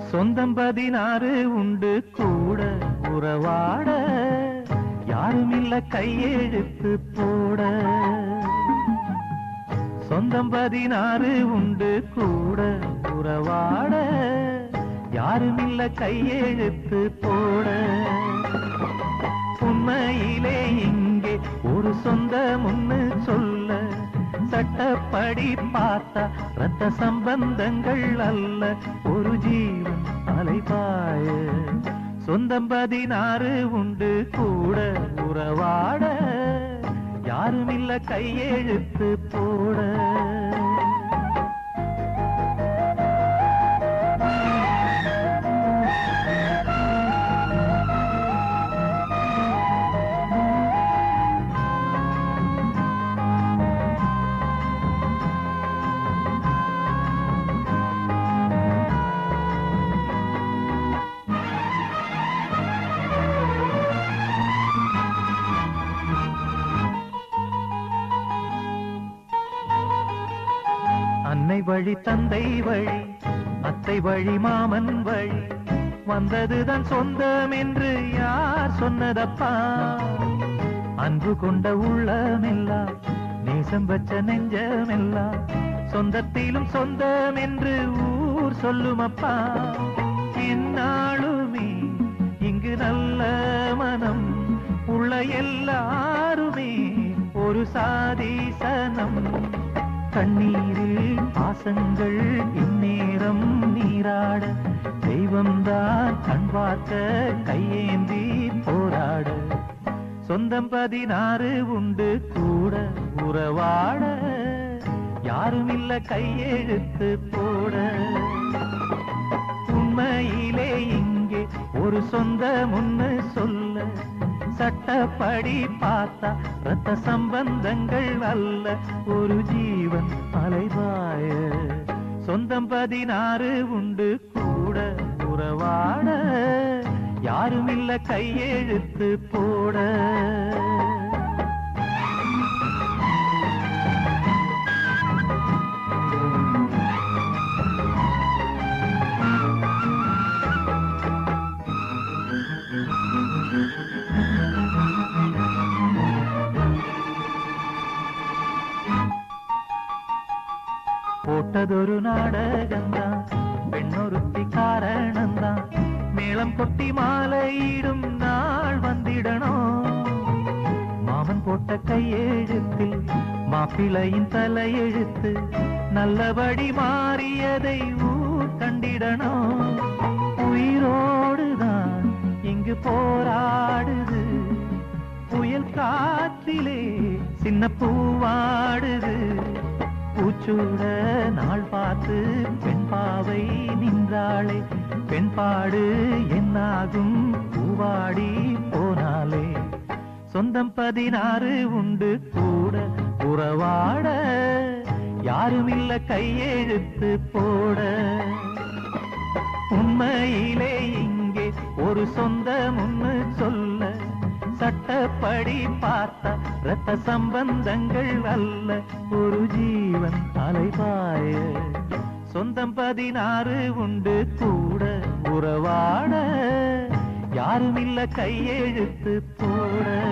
சொந்தம் பதினாறு உண்டு கூட உறவாட யாரும் இல்ல கையெழுத்து போட சொந்தம் பதினாறு உண்டு கூட உறவாட யாரும் இல்ல கையெழுத்து போட உண்மையிலே இங்கே ஒரு சொந்த முன்னு சொல்ல சட்டப்படி பார்த்தா ரத்த சம்பந்தங்கள் அல்ல ஒரு ஜீவன் அலைபாய சொந்தம் பதினாறு உண்டு கூட உறவாட யாரும் இல்ல கையெழுத்து போட அன்னை வழி தந்தை வழி அத்தை வழி மாமன் வழி வந்ததுதான் சொந்தம் என்று யார் சொன்னதப்பா அன்பு கொண்ட உள்ளமெல்லாம் நேசம் வச்ச நெஞ்சமெல்லாம் சொந்தத்திலும் சொந்தம் என்று ஊர் சொல்லுமப்பா இந்நாளுமே இங்கு நல்ல மனம் உள்ள எல்லாருமே ஒரு சாதி சனம் கண்ணீரில் பாசங்கள் இந்நேரம் நீராட தெய்வம்தான் கண் பார்க்க கையேந்தி போராட சொந்தம் பதினாறு உண்டு கூட உறவாட யாரும் இல்ல கையெழுத்து போட உண்மையிலே இங்கே ஒரு சொந்த முன்னு சொல்ல சட்டப்படி பார்த்தா ரத்த சம்பந்தங்கள் அல்ல ஒரு ஜீவன் அலைவாய சொந்தம் பதினாறு உண்டு கூட உறவாட யாரும் இல்ல கையெழுத்து போட போட்டதொரு நாடகம்தான் பெண்ணொருத்தி காரணம்தான் மேளம் கொட்டி மாலையிடும் நாள் வந்திடணும் மாமன் போட்ட கையெழுத்தில் மாப்பிள்ளையின் தலையெழுத்து நல்லபடி மாறியதை ஊர் கண்டிடணும் உயிரோடுதான் இங்கு போராடுது புயல் காற்றிலே சின்ன பூவாடுது பூச்சூட நாள் பார்த்து பெண் பாவை நின்றாளே பெண் பாடு என்னாகும் பூவாடி போனாலே சொந்தம் பதினாறு உண்டு கூட உறவாட யாரும் இல்ல கையெழுத்து போட உண்மையிலே இங்கே ஒரு சொந்த முன்னு சொல்ல சட்டப்படி பார்த்தா ரத்த சம்பந்தங்கள் அல்ல ஒரு ஜீவன் அலைபாய சொந்தம் பதினாறு உண்டு கூட உறவாட யாரும் இல்ல கையெழுத்து போட